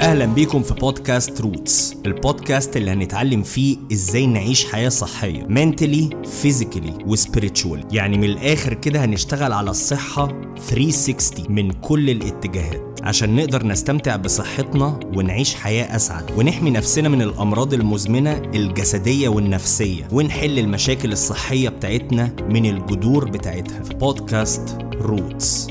اهلا بيكم في بودكاست روتس البودكاست اللي هنتعلم فيه ازاي نعيش حياه صحيه mentally physically وسبيريتشوال يعني من الاخر كده هنشتغل على الصحه 360 من كل الاتجاهات عشان نقدر نستمتع بصحتنا ونعيش حياه اسعد ونحمي نفسنا من الامراض المزمنه الجسديه والنفسيه ونحل المشاكل الصحيه بتاعتنا من الجذور بتاعتها في بودكاست روتس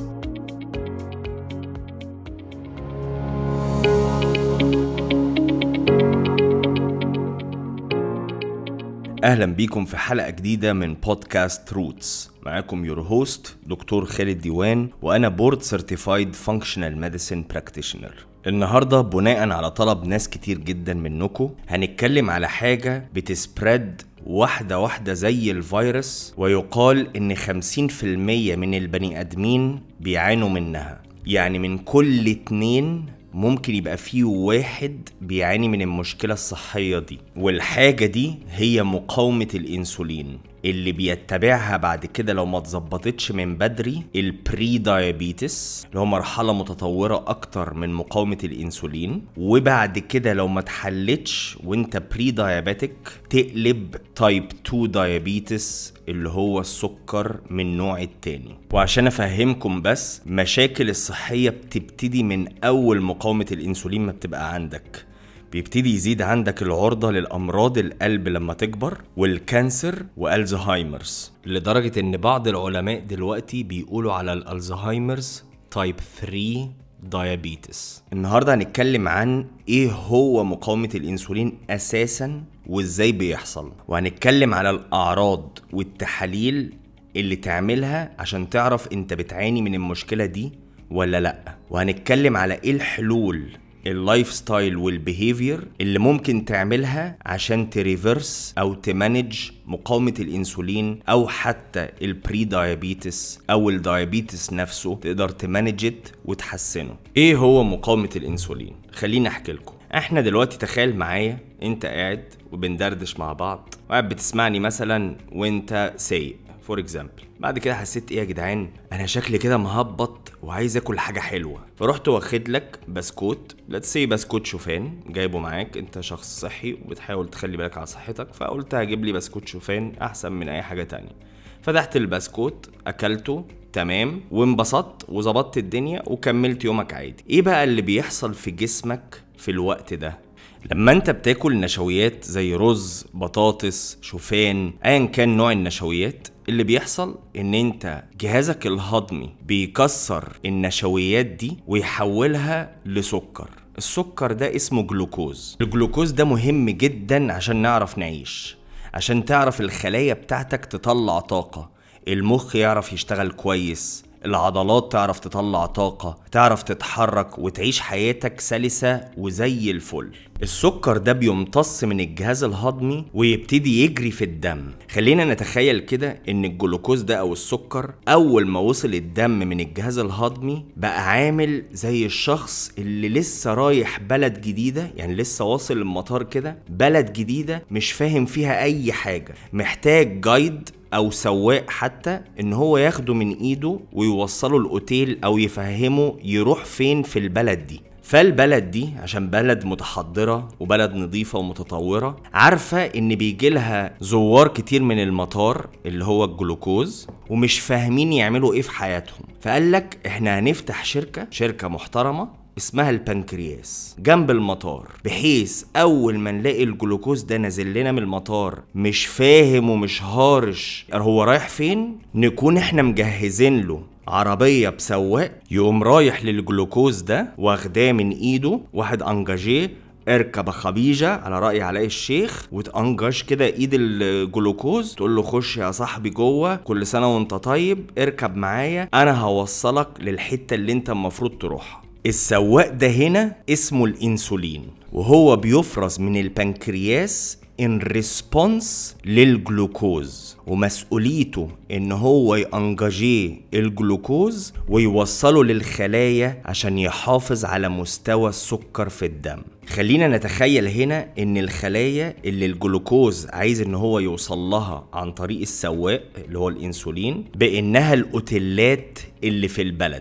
اهلا بيكم في حلقه جديده من بودكاست روتس معاكم يور هوست دكتور خالد ديوان وانا بورد سيرتيفايد فانكشنال ميديسن براكتيشنر النهارده بناء على طلب ناس كتير جدا منكم هنتكلم على حاجه بتسبريد واحدة واحدة زي الفيروس ويقال إن 50% من البني آدمين بيعانوا منها يعني من كل اتنين ممكن يبقى فيه واحد بيعاني من المشكلة الصحية دي والحاجة دي هي مقاومة الانسولين اللي بيتبعها بعد كده لو ما اتظبطتش من بدري البري دايابيتس اللي هو مرحلة متطورة أكتر من مقاومة الأنسولين وبعد كده لو ما اتحلتش وانت بري دايابيتك تقلب تايب 2 دايابيتس اللي هو السكر من نوع التاني وعشان افهمكم بس مشاكل الصحية بتبتدي من أول مقاومة الأنسولين ما بتبقى عندك بيبتدي يزيد عندك العرضة للأمراض القلب لما تكبر والكانسر والزهايمرز لدرجة إن بعض العلماء دلوقتي بيقولوا على الألزهايمرز تايب 3 دايابيتس النهاردة هنتكلم عن إيه هو مقاومة الأنسولين أساسا وإزاي بيحصل وهنتكلم على الأعراض والتحاليل اللي تعملها عشان تعرف انت بتعاني من المشكلة دي ولا لأ وهنتكلم على ايه الحلول اللايف ستايل والبيهيفير اللي ممكن تعملها عشان تريفرس او تمانج مقاومة الانسولين او حتى البري دايابيتس او الدايابيتس نفسه تقدر تمانجت وتحسنه ايه هو مقاومة الانسولين خليني احكي لكم احنا دلوقتي تخيل معايا انت قاعد وبندردش مع بعض وقاعد بتسمعني مثلا وانت سايق فور اكزامبل بعد كده حسيت ايه يا جدعان انا شكلي كده مهبط وعايز اكل حاجه حلوه فرحت واخد لك بسكوت ليتس سي بسكوت شوفان جايبه معاك انت شخص صحي وبتحاول تخلي بالك على صحتك فقلت هجيب لي بسكوت شوفان احسن من اي حاجه تانية فتحت البسكوت اكلته تمام وانبسطت وظبطت الدنيا وكملت يومك عادي ايه بقى اللي بيحصل في جسمك في الوقت ده لما انت بتاكل نشويات زي رز بطاطس شوفان ايا كان نوع النشويات اللي بيحصل ان انت جهازك الهضمي بيكسر النشويات دي ويحولها لسكر السكر ده اسمه جلوكوز الجلوكوز ده مهم جدا عشان نعرف نعيش عشان تعرف الخلايا بتاعتك تطلع طاقة المخ يعرف يشتغل كويس العضلات تعرف تطلع طاقة تعرف تتحرك وتعيش حياتك سلسة وزي الفل السكر ده بيمتص من الجهاز الهضمي ويبتدي يجري في الدم خلينا نتخيل كده ان الجلوكوز ده او السكر اول ما وصل الدم من الجهاز الهضمي بقى عامل زي الشخص اللي لسه رايح بلد جديدة يعني لسه واصل المطار كده بلد جديدة مش فاهم فيها اي حاجة محتاج جايد او سواق حتى ان هو ياخده من ايده ويوصله الاوتيل او يفهمه يروح فين في البلد دي فالبلد دي عشان بلد متحضرة وبلد نظيفة ومتطورة عارفة ان بيجي لها زوار كتير من المطار اللي هو الجلوكوز ومش فاهمين يعملوا ايه في حياتهم فقال لك احنا هنفتح شركة شركة محترمة اسمها البنكرياس جنب المطار بحيث اول ما نلاقي الجلوكوز ده نازل لنا من المطار مش فاهم ومش هارش هو رايح فين نكون احنا مجهزين له عربية بسواق يقوم رايح للجلوكوز ده واخداه من ايده واحد انجاجيه اركب خبيجة على رأي علاء الشيخ وتأنجش كده ايد الجلوكوز تقول له خش يا صاحبي جوه كل سنة وانت طيب اركب معايا انا هوصلك للحتة اللي انت المفروض تروحها السواق ده هنا اسمه الانسولين وهو بيفرز من البنكرياس ان ريسبونس للجلوكوز ومسؤوليته ان هو يانجاجيه الجلوكوز ويوصله للخلايا عشان يحافظ على مستوى السكر في الدم خلينا نتخيل هنا ان الخلايا اللي الجلوكوز عايز ان هو يوصل لها عن طريق السواق اللي هو الانسولين بانها الاوتيلات اللي في البلد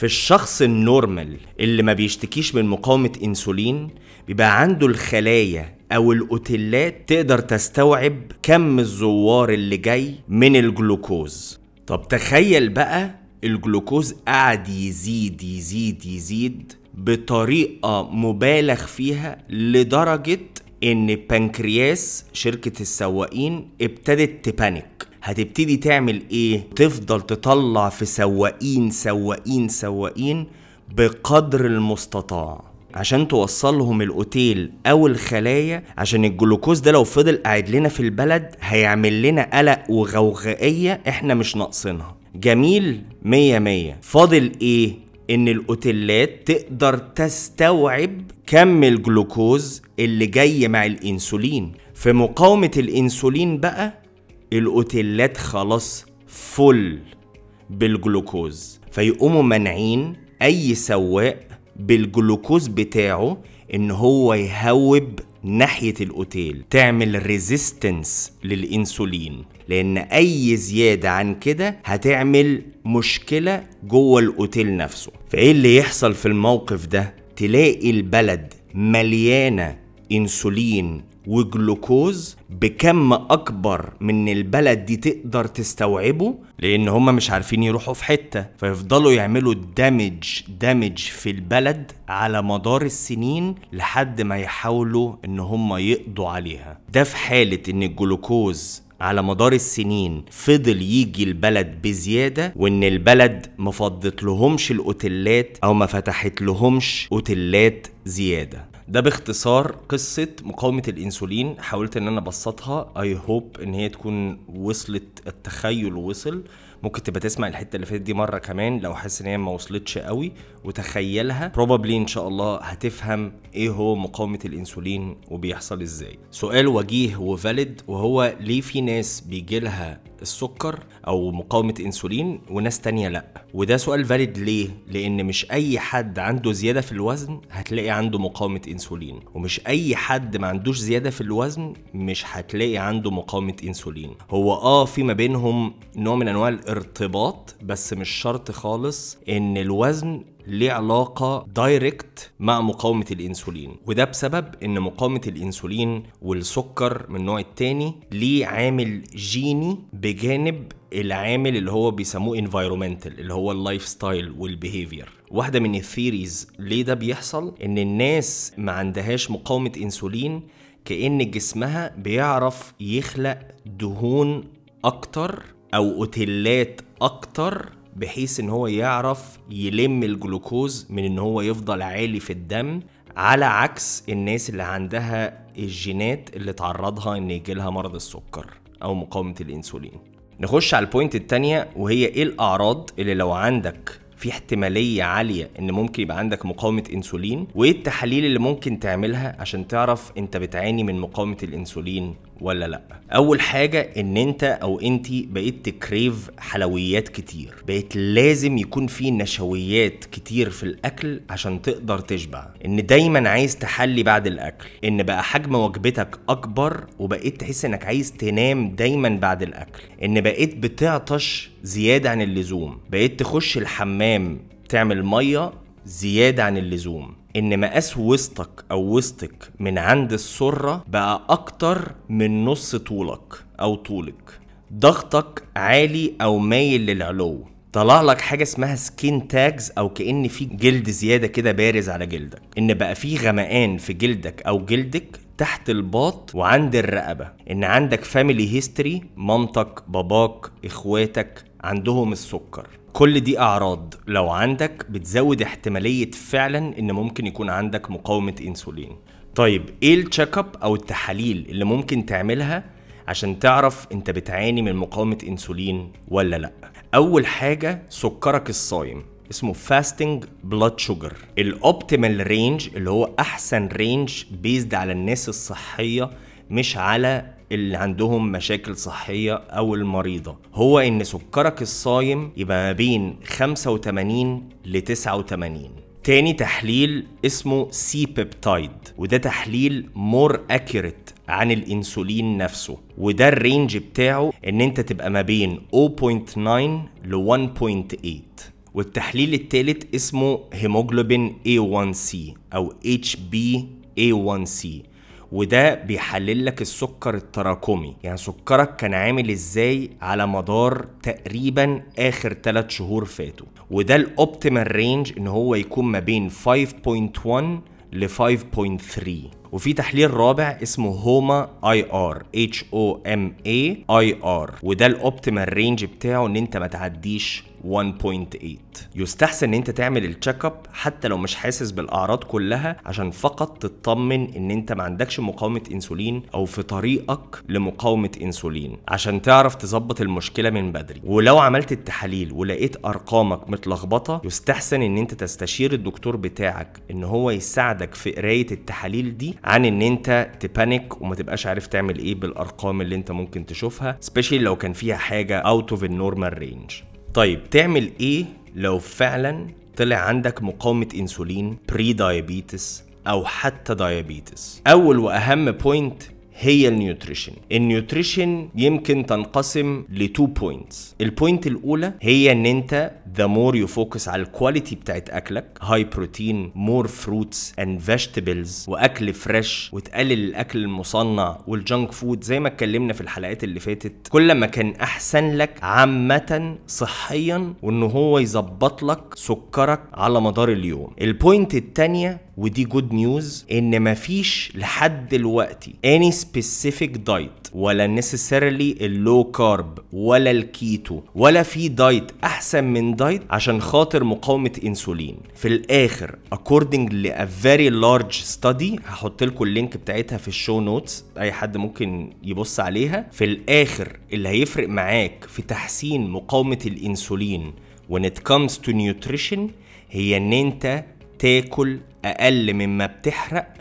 في الشخص النورمال اللي ما بيشتكيش من مقاومة انسولين بيبقى عنده الخلايا او الاوتيلات تقدر تستوعب كم الزوار اللي جاي من الجلوكوز طب تخيل بقى الجلوكوز قعد يزيد يزيد يزيد بطريقة مبالغ فيها لدرجة ان بنكرياس شركة السواقين ابتدت تبانك هتبتدي تعمل ايه تفضل تطلع في سواقين سواقين سواقين بقدر المستطاع عشان توصلهم الاوتيل او الخلايا عشان الجلوكوز ده لو فضل قاعد لنا في البلد هيعمل لنا قلق وغوغائية احنا مش ناقصينها جميل مية مية فاضل ايه ان الاوتيلات تقدر تستوعب كم الجلوكوز اللي جاي مع الانسولين في مقاومة الانسولين بقى الاوتيلات خلاص فل بالجلوكوز فيقوموا مانعين اي سواق بالجلوكوز بتاعه ان هو يهوب ناحية الاوتيل تعمل ريزيستنس للانسولين لان اي زيادة عن كده هتعمل مشكلة جوه الاوتيل نفسه فايه اللي يحصل في الموقف ده تلاقي البلد مليانة انسولين وجلوكوز بكم اكبر من البلد دي تقدر تستوعبه لان هم مش عارفين يروحوا في حته فيفضلوا يعملوا دامج دامج في البلد على مدار السنين لحد ما يحاولوا ان هم يقضوا عليها ده في حاله ان الجلوكوز على مدار السنين فضل يجي البلد بزيادة وان البلد ما فضت لهمش الاوتيلات او ما فتحت لهمش اوتيلات زيادة ده باختصار قصة مقاومة الانسولين حاولت ان انا ابسطها اي هوب ان هي تكون وصلت التخيل وصل ممكن تبقى تسمع الحته اللي فاتت دي مره كمان لو حاسس ان هي ما وصلتش قوي وتخيلها بروبابلي ان شاء الله هتفهم ايه هو مقاومه الانسولين وبيحصل ازاي سؤال وجيه وفاليد وهو ليه في ناس بيجي لها السكر او مقاومه انسولين وناس تانية لا وده سؤال فاليد ليه لان مش اي حد عنده زياده في الوزن هتلاقي عنده مقاومه انسولين ومش اي حد ما عندوش زياده في الوزن مش هتلاقي عنده مقاومه انسولين هو اه في ما بينهم نوع من انواع الارتباط بس مش شرط خالص ان الوزن ليه علاقة دايركت مع مقاومة الانسولين وده بسبب ان مقاومة الانسولين والسكر من النوع التاني ليه عامل جيني بجانب العامل اللي هو بيسموه انفايرومنتال اللي هو اللايف ستايل والبيهيفير واحدة من الثيريز ليه ده بيحصل ان الناس ما عندهاش مقاومة انسولين كأن جسمها بيعرف يخلق دهون اكتر او اوتيلات اكتر بحيث ان هو يعرف يلم الجلوكوز من ان هو يفضل عالي في الدم على عكس الناس اللي عندها الجينات اللي تعرضها ان يجيلها مرض السكر او مقاومة الانسولين نخش على البوينت التانية وهي ايه الاعراض اللي لو عندك في احتمالية عالية ان ممكن يبقى عندك مقاومة انسولين وايه التحاليل اللي ممكن تعملها عشان تعرف انت بتعاني من مقاومة الانسولين ولا لا اول حاجة ان انت او انتي بقيت تكريف حلويات كتير بقيت لازم يكون في نشويات كتير في الاكل عشان تقدر تشبع ان دايما عايز تحلي بعد الاكل ان بقى حجم وجبتك اكبر وبقيت تحس انك عايز تنام دايما بعد الاكل ان بقيت بتعطش زيادة عن اللزوم بقيت تخش الحمام تعمل مية زيادة عن اللزوم ان مقاس وسطك او وسطك من عند السرة بقى اكتر من نص طولك او طولك ضغطك عالي او مايل للعلو طلع لك حاجه اسمها سكين تاجز او كان في جلد زياده كده بارز على جلدك ان بقى في غمقان في جلدك او جلدك تحت الباط وعند الرقبه ان عندك فاميلي هيستوري مامتك باباك اخواتك عندهم السكر كل دي اعراض لو عندك بتزود احتماليه فعلا ان ممكن يكون عندك مقاومه انسولين طيب ايه التشيك اب او التحاليل اللي ممكن تعملها عشان تعرف انت بتعاني من مقاومه انسولين ولا لا اول حاجه سكرك الصايم اسمه فاستنج بلاد شوجر الاوبتيمال رينج اللي هو احسن رينج بيزد على الناس الصحيه مش على اللي عندهم مشاكل صحية أو المريضة هو إن سكرك الصايم يبقى ما بين 85 ل 89 تاني تحليل اسمه سي بيبتايد وده تحليل مور اكيوريت عن الانسولين نفسه وده الرينج بتاعه ان انت تبقى ما بين 0.9 ل 1.8 والتحليل التالت اسمه هيموجلوبين A1C أو HbA1c وده بيحلل لك السكر التراكمي يعني سكرك كان عامل ازاي على مدار تقريبا اخر 3 شهور فاتوا وده الاوبتيمال رينج ان هو يكون ما بين 5.1 ل 5.3 وفي تحليل رابع اسمه هوما اي ار اتش او ام اي اي ار وده الاوبتيمال رينج بتاعه ان انت ما تعديش 1.8 يستحسن ان انت تعمل التشيك اب حتى لو مش حاسس بالاعراض كلها عشان فقط تطمن ان انت ما عندكش مقاومه انسولين او في طريقك لمقاومه انسولين عشان تعرف تظبط المشكله من بدري ولو عملت التحاليل ولقيت ارقامك متلخبطه يستحسن ان انت تستشير الدكتور بتاعك ان هو يساعدك في قرايه التحاليل دي عن ان انت تبانيك وما تبقاش عارف تعمل ايه بالارقام اللي انت ممكن تشوفها سبيشالي لو كان فيها حاجه اوت اوف النورمال رينج طيب تعمل ايه لو فعلا طلع عندك مقاومة انسولين بري دايابيتس او حتى دايابيتس اول واهم بوينت هي النيوتريشن النيوتريشن يمكن تنقسم لتو بوينتس البوينت الاولى هي ان انت the more you focus على الكواليتي بتاعت اكلك هاي بروتين مور فروتس اند فيجيتابلز واكل فريش وتقلل الاكل المصنع والجنك فود زي ما اتكلمنا في الحلقات اللي فاتت كل ما كان احسن لك عامه صحيا وان هو يظبط لك سكرك على مدار اليوم البوينت الثانيه ودي جود نيوز ان مفيش لحد دلوقتي any specific diet ولا necessarily اللو كارب ولا الكيتو ولا في دايت احسن من دايت عشان خاطر مقاومه انسولين في الاخر according ل a very large study هحط لكم اللينك بتاعتها في الشو نوتس اي حد ممكن يبص عليها في الاخر اللي هيفرق معاك في تحسين مقاومه الانسولين when it comes to nutrition هي ان انت تاكل اقل مما بتحرق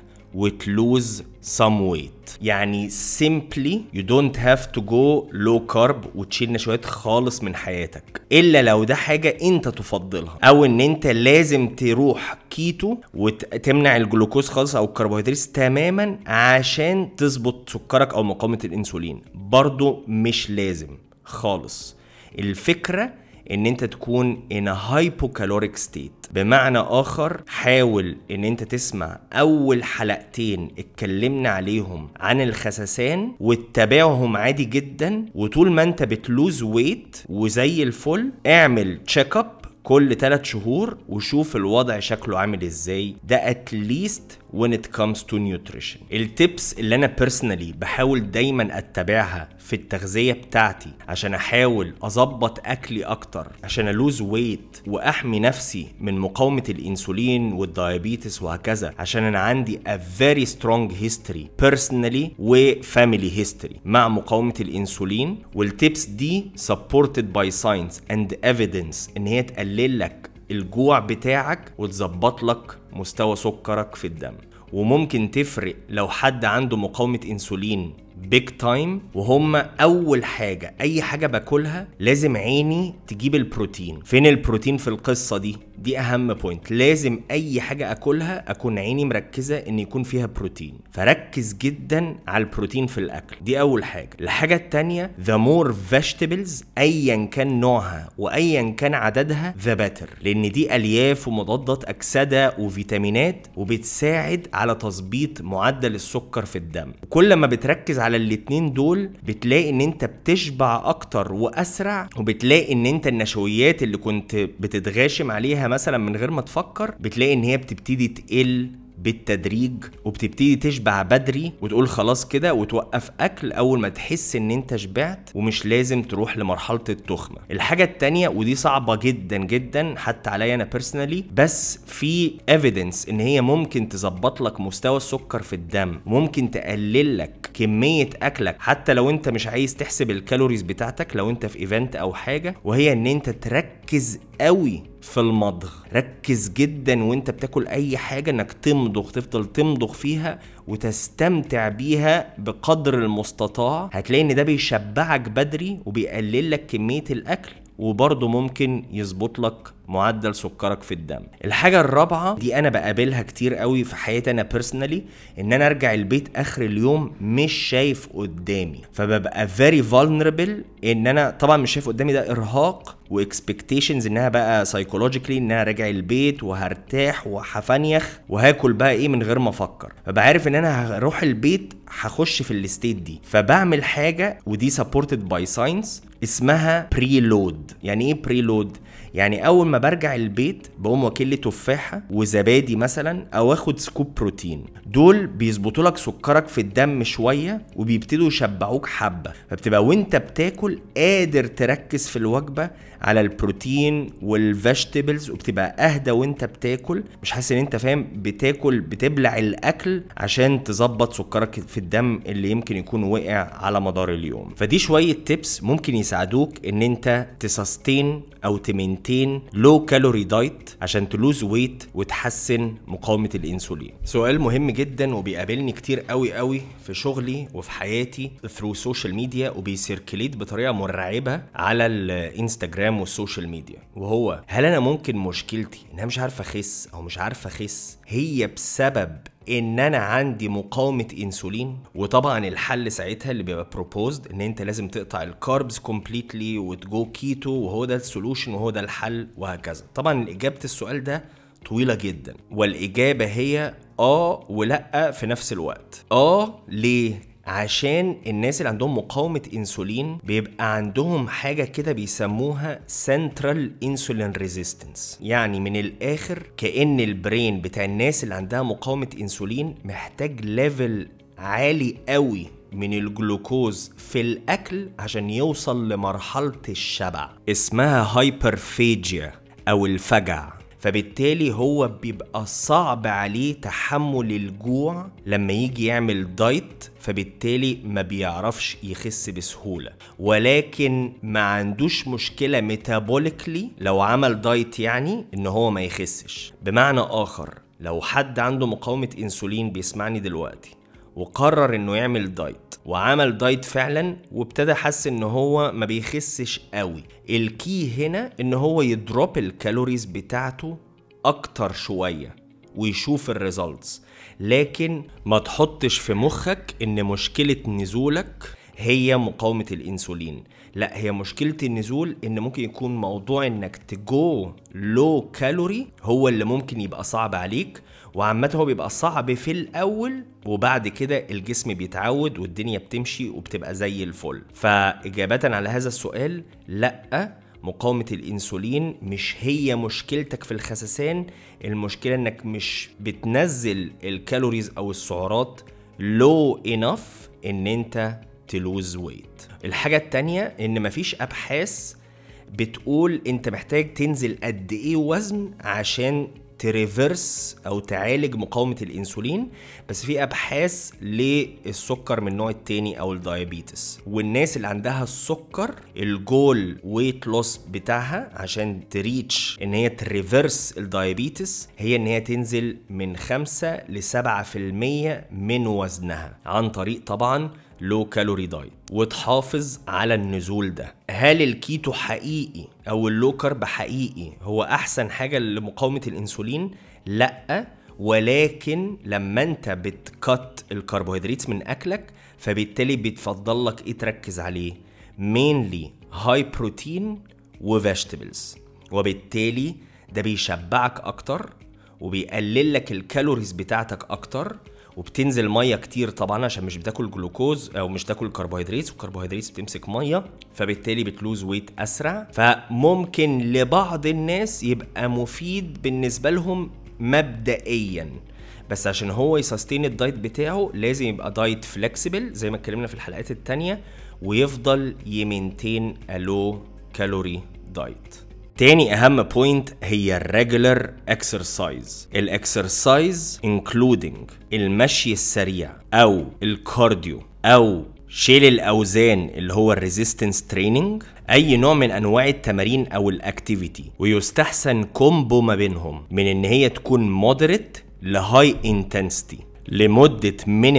وتلوز some weight يعني simply you don't have to go low carb وتشيل نشويات خالص من حياتك الا لو ده حاجه انت تفضلها او ان انت لازم تروح كيتو وتمنع الجلوكوز خالص او الكربوهيدرات تماما عشان تظبط سكرك او مقاومه الانسولين برضو مش لازم خالص الفكره ان انت تكون in a hypocaloric state بمعنى اخر حاول ان انت تسمع اول حلقتين اتكلمنا عليهم عن الخسسان وتتابعهم عادي جدا وطول ما انت بتلوز ويت وزي الفل اعمل تشيك اب كل 3 شهور وشوف الوضع شكله عامل ازاي ده اتليست when it comes to nutrition التبس اللي انا بيرسونالي بحاول دايما اتبعها في التغذية بتاعتي عشان احاول اظبط اكلي اكتر عشان الوز ويت واحمي نفسي من مقاومة الانسولين والدايابيتس وهكذا عشان انا عندي a very strong history personally و family history مع مقاومة الانسولين والتبس دي supported by science and evidence ان هي تقلل لك الجوع بتاعك وتظبط لك مستوى سكرك في الدم وممكن تفرق لو حد عنده مقاومة انسولين بيج تايم وهم اول حاجه اي حاجه باكلها لازم عيني تجيب البروتين فين البروتين في القصه دي دي اهم بوينت لازم اي حاجه اكلها اكون عيني مركزه ان يكون فيها بروتين فركز جدا على البروتين في الاكل دي اول حاجه الحاجه التانية the more vegetables ايا كان نوعها وايا كان عددها the better لان دي الياف ومضادات اكسده وفيتامينات وبتساعد على تظبيط معدل السكر في الدم وكل ما بتركز على الاتنين دول بتلاقي ان انت بتشبع اكتر واسرع وبتلاقي ان انت النشويات اللي كنت بتتغاشم عليها مثلا من غير ما تفكر بتلاقي ان هي بتبتدي تقل بالتدريج وبتبتدي تشبع بدري وتقول خلاص كده وتوقف اكل اول ما تحس ان انت شبعت ومش لازم تروح لمرحله التخمه الحاجه التانية ودي صعبه جدا جدا حتى عليا انا بيرسونالي بس في ايفيدنس ان هي ممكن تظبط لك مستوى السكر في الدم ممكن تقلل لك كميه اكلك حتى لو انت مش عايز تحسب الكالوريز بتاعتك لو انت في ايفنت او حاجه وهي ان انت تركز قوي في المضغ ركز جدا وانت بتاكل اي حاجة انك تمضغ تفضل تمضغ فيها وتستمتع بيها بقدر المستطاع هتلاقي ان ده بيشبعك بدري وبيقلل لك كمية الاكل وبرضه ممكن يظبط لك معدل سكرك في الدم الحاجة الرابعة دي انا بقابلها كتير قوي في حياتي انا بيرسونالي ان انا ارجع البيت اخر اليوم مش شايف قدامي فببقى very vulnerable ان انا طبعا مش شايف قدامي ده ارهاق واكسبكتيشنز انها بقى سايكولوجيكلي ان انا راجع البيت وهرتاح وهفنيخ وهاكل بقى ايه من غير ما افكر فبقى عارف ان انا هروح البيت هخش في الستيت دي فبعمل حاجه ودي سبورتد باي ساينس اسمها بري لود يعني ايه بري لود يعني اول ما برجع البيت بقوم واكل لي تفاحه وزبادي مثلا او اخد سكوب بروتين دول بيظبطوا لك سكرك في الدم شويه وبيبتدوا يشبعوك حبه فبتبقى وانت بتاكل قادر تركز في الوجبه على البروتين والفيجيتابلز وبتبقى اهدى وانت بتاكل مش حاسس ان انت فاهم بتاكل بتبلع الاكل عشان تظبط سكرك في الدم اللي يمكن يكون وقع على مدار اليوم فدي شويه تيبس ممكن يساعدوك ان انت تسستين او تمنتين لو كالوري دايت عشان تلوز ويت وتحسن مقاومه الانسولين سؤال مهم جدا وبيقابلني كتير قوي قوي في شغلي وفي حياتي ثرو سوشيال ميديا وبيسيركليت بطريقه مرعبه على الانستجرام والسوشيال ميديا وهو هل انا ممكن مشكلتي ان انا مش عارفه اخس او مش عارفه اخس هي بسبب ان انا عندي مقاومه انسولين وطبعا الحل ساعتها اللي بيبقى بروبوزد ان انت لازم تقطع الكاربز كومبليتلي وتجو كيتو وهو ده السولوشن وهو ده الحل وهكذا طبعا اجابه السؤال ده طويله جدا والاجابه هي اه ولا في نفس الوقت اه ليه عشان الناس اللي عندهم مقاومة انسولين بيبقى عندهم حاجة كده بيسموها سنترال انسولين ريزيستنس يعني من الاخر كأن البرين بتاع الناس اللي عندها مقاومة انسولين محتاج ليفل عالي قوي من الجلوكوز في الاكل عشان يوصل لمرحلة الشبع اسمها هايبرفيجيا او الفجع فبالتالي هو بيبقى صعب عليه تحمل الجوع لما يجي يعمل دايت فبالتالي ما بيعرفش يخس بسهولة ولكن ما عندوش مشكلة ميتابوليكلي لو عمل دايت يعني ان هو ما يخسش بمعنى اخر لو حد عنده مقاومة انسولين بيسمعني دلوقتي وقرر انه يعمل دايت وعمل دايت فعلا وابتدى حس ان هو ما بيخسش قوي الكي هنا ان هو يدروب الكالوريز بتاعته اكتر شويه ويشوف الريزلتس لكن ما تحطش في مخك ان مشكله نزولك هي مقاومة الانسولين لا هي مشكلة النزول ان ممكن يكون موضوع انك تجو لو كالوري هو اللي ممكن يبقى صعب عليك وعامة هو بيبقى صعب في الأول وبعد كده الجسم بيتعود والدنيا بتمشي وبتبقى زي الفل فإجابة على هذا السؤال لأ مقاومة الأنسولين مش هي مشكلتك في الخسسان المشكلة إنك مش بتنزل الكالوريز أو السعرات لو انف إن أنت تلوز ويت الحاجة التانية إن مفيش أبحاث بتقول أنت محتاج تنزل قد إيه وزن عشان تريفرس او تعالج مقاومه الانسولين بس في ابحاث للسكر من النوع التاني او الدايابيتس والناس اللي عندها السكر الجول ويت لوس بتاعها عشان تريتش ان هي تريفرس الدايابيتس هي ان هي تنزل من 5 ل 7% من وزنها عن طريق طبعا لو كالوري دايت وتحافظ على النزول ده هل الكيتو حقيقي او اللو كارب حقيقي هو احسن حاجه لمقاومه الانسولين لا ولكن لما انت بتكت الكربوهيدرات من اكلك فبالتالي بيتفضل لك ايه تركز عليه مينلي هاي بروتين وفيجيتابلز وبالتالي ده بيشبعك اكتر وبيقلل لك الكالوريز بتاعتك اكتر وبتنزل ميه كتير طبعا عشان مش بتاكل جلوكوز او مش تاكل كربوهيدرات والكربوهيدرات بتمسك ميه فبالتالي بتلوز ويت اسرع فممكن لبعض الناس يبقى مفيد بالنسبه لهم مبدئيا بس عشان هو يسستين الدايت بتاعه لازم يبقى دايت فلكسبل زي ما اتكلمنا في الحلقات التانية ويفضل يمنتين الو كالوري دايت تاني اهم بوينت هي الريجولر اكسرسايز الاكسرسايز انكلودنج المشي السريع او الكارديو او شيل الاوزان اللي هو الريزيستنس تريننج اي نوع من انواع التمارين او الاكتيفيتي ويستحسن كومبو ما بينهم من ان هي تكون مودريت لهاي انتنسيتي لمده مينيمم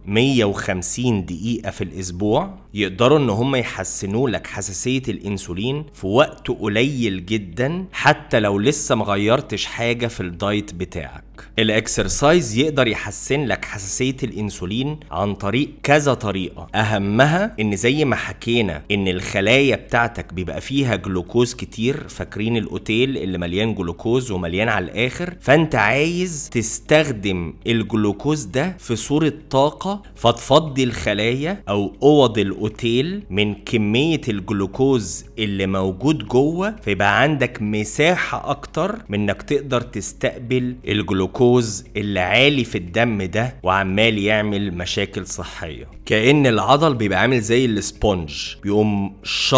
150 دقيقة في الأسبوع يقدروا إن هم يحسنوا لك حساسية الأنسولين في وقت قليل جدا حتى لو لسه مغيرتش حاجة في الدايت بتاعك الاكسرسايز يقدر يحسن لك حساسية الانسولين عن طريق كذا طريقة اهمها ان زي ما حكينا ان الخلايا بتاعتك بيبقى فيها جلوكوز كتير فاكرين الاوتيل اللي مليان جلوكوز ومليان على الاخر فانت عايز تستخدم الجلوكوز ده في صورة طاقة فتفضي الخلايا او اوض الاوتيل من كمية الجلوكوز اللي موجود جوه فيبقى عندك مساحة اكتر من انك تقدر تستقبل الجلوكوز اللي عالي في الدم ده وعمال يعمل مشاكل صحية كأن العضل بيبقى عامل زي السبونج بيقوم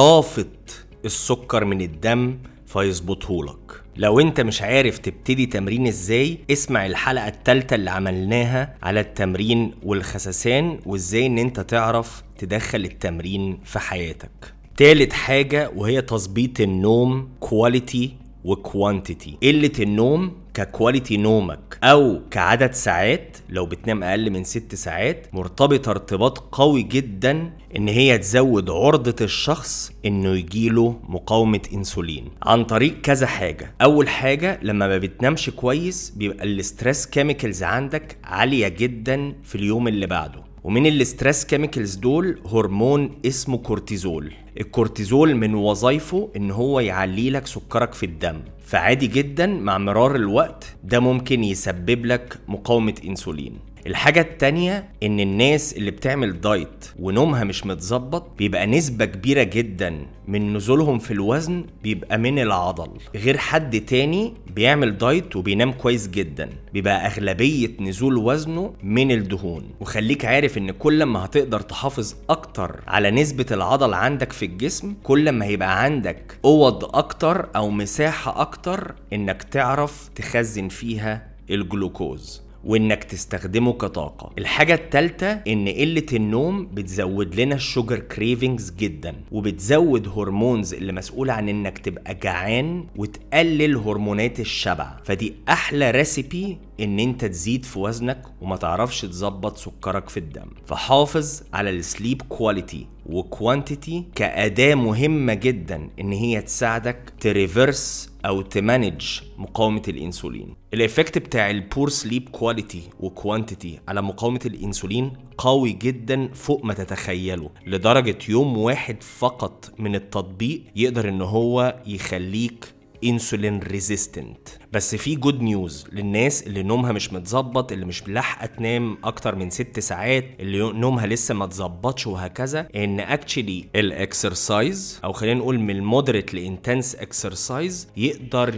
شافط السكر من الدم فيظبطهولك لو انت مش عارف تبتدي تمرين ازاي اسمع الحلقة التالتة اللي عملناها على التمرين والخسسان وازاي ان انت تعرف تدخل التمرين في حياتك تالت حاجة وهي تظبيط النوم كواليتي وكوانتيتي قلة النوم ككواليتي نومك او كعدد ساعات لو بتنام اقل من ست ساعات مرتبطه ارتباط قوي جدا ان هي تزود عرضه الشخص انه يجيله مقاومه انسولين عن طريق كذا حاجه اول حاجه لما ما بتنامش كويس بيبقى الاسترس كيميكالز عندك عاليه جدا في اليوم اللي بعده ومن الاسترس كيميكالز دول هرمون اسمه كورتيزول الكورتيزول من وظايفه ان هو يعلي لك سكرك في الدم فعادي جدا مع مرار الوقت ده ممكن يسبب لك مقاومة انسولين الحاجة التانية ان الناس اللي بتعمل دايت ونومها مش متظبط بيبقى نسبة كبيرة جدا من نزولهم في الوزن بيبقى من العضل غير حد تاني بيعمل دايت وبينام كويس جدا بيبقى اغلبية نزول وزنه من الدهون وخليك عارف ان كل ما هتقدر تحافظ اكتر على نسبة العضل عندك في الجسم كل ما هيبقى عندك اوض اكتر او مساحة اكتر انك تعرف تخزن فيها الجلوكوز وانك تستخدمه كطاقة الحاجة التالتة ان قلة النوم بتزود لنا الشوجر كريفنجز جدا وبتزود هرمونز اللي مسؤولة عن انك تبقى جعان وتقلل هرمونات الشبع فدي احلى ريسيبي ان انت تزيد في وزنك وما تعرفش تظبط سكرك في الدم فحافظ على السليب كواليتي وكوانتيتي كأداة مهمة جدا ان هي تساعدك تريفرس او تمانج مقاومة الانسولين الايفكت بتاع البور سليب كواليتي وكوانتيتي على مقاومة الانسولين قوي جدا فوق ما تتخيله لدرجة يوم واحد فقط من التطبيق يقدر ان هو يخليك انسولين ريزيستنت بس في جود نيوز للناس اللي نومها مش متظبط اللي مش ملاحقه تنام اكتر من ست ساعات اللي نومها لسه ما اتظبطش وهكذا ان اكشلي الاكسرسايز او خلينا نقول من المودريت لانتنس اكسرسايز يقدر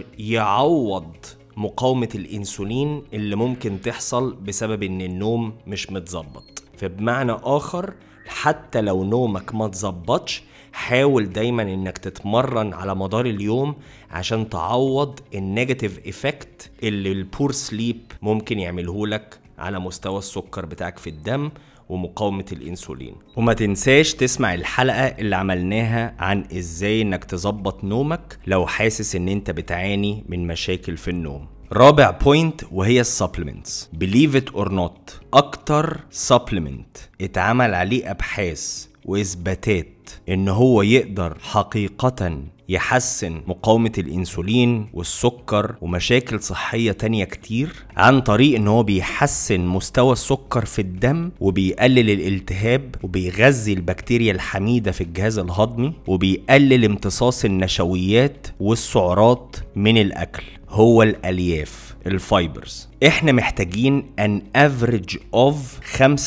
يعوض مقاومه الانسولين اللي ممكن تحصل بسبب ان النوم مش متظبط فبمعنى اخر حتى لو نومك ما تظبطش حاول دايما انك تتمرن على مدار اليوم عشان تعوض النيجاتيف ايفكت اللي البور سليب ممكن يعمله لك على مستوى السكر بتاعك في الدم ومقاومة الانسولين وما تنساش تسمع الحلقة اللي عملناها عن ازاي انك تظبط نومك لو حاسس ان انت بتعاني من مشاكل في النوم رابع بوينت وهي السبلمنتس believe it or not اكتر سبلمنت اتعمل عليه ابحاث واثباتات ان هو يقدر حقيقة يحسن مقاومة الانسولين والسكر ومشاكل صحية تانية كتير عن طريق ان هو بيحسن مستوى السكر في الدم وبيقلل الالتهاب وبيغذي البكتيريا الحميدة في الجهاز الهضمي وبيقلل امتصاص النشويات والسعرات من الاكل هو الالياف الفايبرز احنا محتاجين ان افريج اوف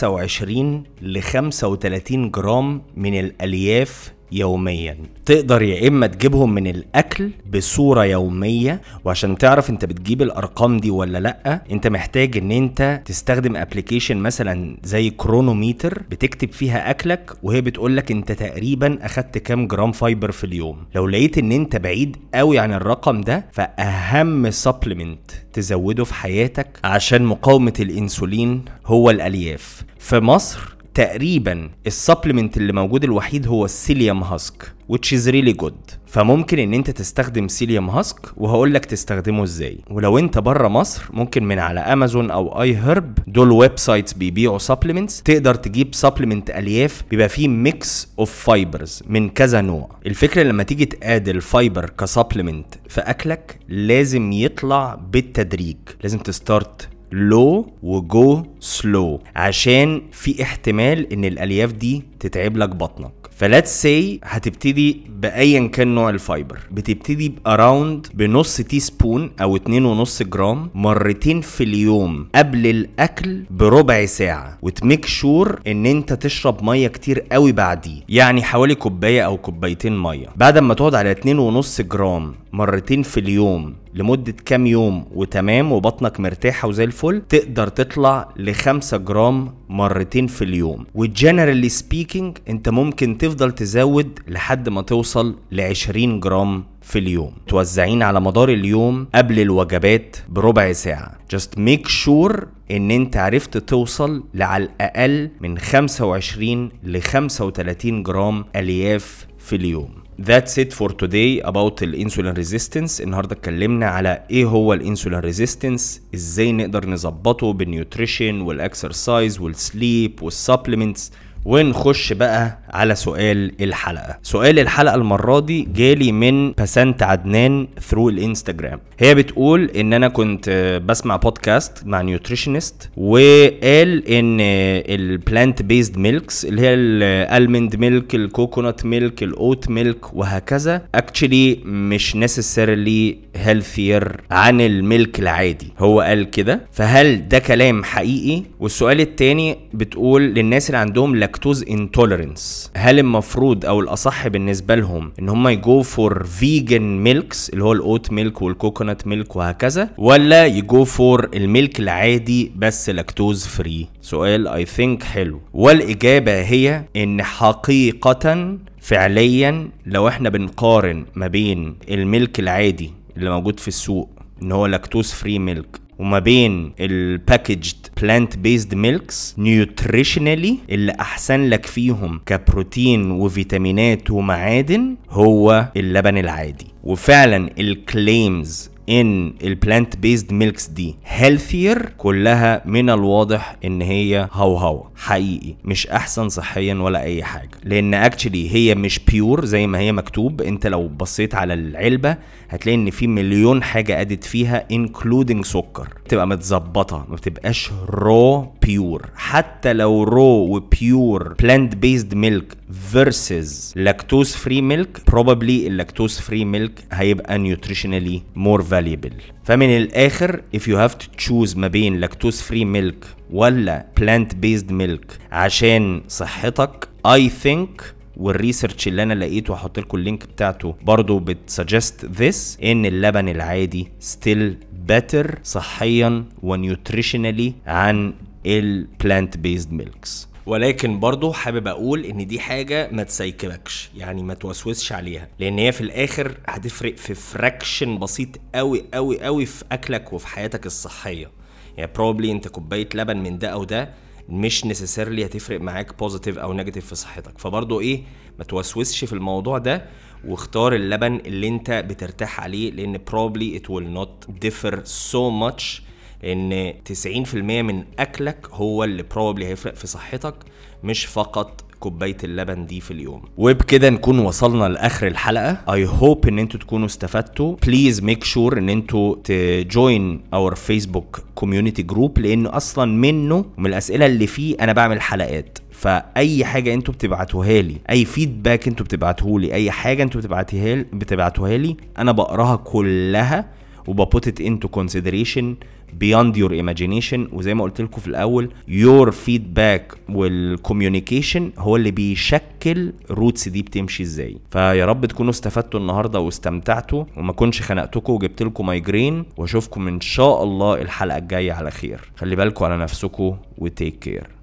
25 ل 35 جرام من الالياف يوميا تقدر يا اما تجيبهم من الاكل بصوره يوميه وعشان تعرف انت بتجيب الارقام دي ولا لا انت محتاج ان انت تستخدم ابلكيشن مثلا زي كرونوميتر بتكتب فيها اكلك وهي بتقول لك انت تقريبا اخدت كام جرام فايبر في اليوم لو لقيت ان انت بعيد قوي عن الرقم ده فاهم سبلمنت تزوده في حياتك عشان مقاومه الانسولين هو الالياف في مصر تقريبا السبلمنت اللي موجود الوحيد هو السيليوم هاسك which is really good فممكن ان انت تستخدم سيليوم هاسك وهقول لك تستخدمه ازاي ولو انت بره مصر ممكن من على امازون او اي هرب دول ويب سايتس بيبيعوا سبلمنتس تقدر تجيب سبلمنت الياف بيبقى فيه ميكس اوف فايبرز من كذا نوع الفكره لما تيجي تقاد الفايبر كسبلمنت في اكلك لازم يطلع بالتدريج لازم تستارت لو وجو سلو عشان في احتمال ان الالياف دي تتعب لك بطنك فلاتس سي هتبتدي بايا كان نوع الفايبر بتبتدي باراوند بنص تي سبون او اتنين ونص جرام مرتين في اليوم قبل الاكل بربع ساعه وتميك شور ان انت تشرب ميه كتير قوي بعديه يعني حوالي كوبايه او كوبايتين ميه بعد ما تقعد على اتنين ونص جرام مرتين في اليوم لمدة كام يوم وتمام وبطنك مرتاحة وزي الفل تقدر تطلع لخمسة جرام مرتين في اليوم وجنرالي سبيكينج انت ممكن تفضل تزود لحد ما توصل ل 20 جرام في اليوم توزعين على مدار اليوم قبل الوجبات بربع ساعة just make sure ان انت عرفت توصل لعلى الاقل من 25 ل 35 جرام الياف في اليوم That's it for today about الانسولين ريزيستنس النهارده اتكلمنا على ايه هو الانسولين ريزيستنس ازاي نقدر نظبطه بالنيوتريشن والاكسرسايز والسليب والسبلمنتس ونخش بقى على سؤال الحلقه سؤال الحلقه المره دي جالي من بسنت عدنان ثرو الانستجرام هي بتقول ان انا كنت بسمع بودكاست مع نيوتريشنست وقال ان البلانت بيزد ميلكس اللي هي الالمند ميلك الكوكونات ميلك الاوت ميلك وهكذا اكشلي مش نيسيسيرلي هيلثير عن الميلك العادي هو قال كده فهل ده كلام حقيقي والسؤال التاني بتقول للناس اللي عندهم لاكتوز انتوليرنس هل المفروض او الاصح بالنسبه لهم ان هم يجو فور فيجن ميلكس اللي هو الاوت ميلك والكوكونات ميلك وهكذا ولا يجو فور الميلك العادي بس لاكتوز فري سؤال اي ثينك حلو والاجابه هي ان حقيقه فعليا لو احنا بنقارن ما بين الميلك العادي اللي موجود في السوق ان هو لاكتوز فري ميلك وما بين الباكجد بلانت بيزد ميلكس نيوتريشنالي اللي احسن لك فيهم كبروتين وفيتامينات ومعادن هو اللبن العادي وفعلا الكليمز ان البلانت بيزد ميلكس دي هيلثير كلها من الواضح ان هي هوهو حقيقي مش احسن صحيا ولا اي حاجه لان اكشلي هي مش بيور زي ما هي مكتوب انت لو بصيت على العلبه هتلاقي ان في مليون حاجه ادت فيها انكلودنج سكر بتبقى متظبطه ما بتبقاش رو بيور حتى لو رو وبيور بلانت بيزد ميلك فيرسز لاكتوز فري ميلك بروبابلي اللاكتوز فري ميلك هيبقى نيوتريشنالي مور valuable فمن الاخر if you have to choose ما بين لاكتوز فري ميلك ولا plant based milk عشان صحتك I think والريسيرش اللي انا لقيته هحط لكم اللينك بتاعته برضه بتسجست ذس ان اللبن العادي ستيل better صحيا ونيوتريشنالي عن البلانت بيزد ميلكس ولكن برضه حابب اقول ان دي حاجه ما تسيكلكش يعني ما توسوسش عليها لان هي في الاخر هتفرق في فراكشن بسيط قوي قوي قوي في اكلك وفي حياتك الصحيه يعني بروبلي انت كوبايه لبن من ده او ده مش نسيسيرلي هتفرق معاك بوزيتيف او نيجاتيف في صحتك فبرضه ايه ما توسوسش في الموضوع ده واختار اللبن اللي انت بترتاح عليه لان probably it will not differ so much لان 90% من اكلك هو اللي probably هيفرق في صحتك مش فقط كوبايه اللبن دي في اليوم وبكده نكون وصلنا لاخر الحلقه اي هوب ان انتوا تكونوا استفدتوا بليز ميك شور ان انتوا تجوين اور فيسبوك كوميونتي جروب لان اصلا منه ومن الاسئله اللي فيه انا بعمل حلقات فاي حاجه انتوا بتبعتوها لي اي فيدباك انتوا بتبعتوه لي اي حاجه انتوا بتبعتوها لي بتبعتوها لي انا بقراها كلها وببوت انتو كونسيدريشن beyond your imagination وزي ما قلت لكم في الاول your feedback والكوميونيكيشن هو اللي بيشكل روتس دي بتمشي ازاي فيا رب تكونوا استفدتوا النهارده واستمتعتوا وما كنش خنقتكم وجبت لكم مايجرين واشوفكم ان شاء الله الحلقه الجايه على خير خلي بالكم على نفسكم وتيك كير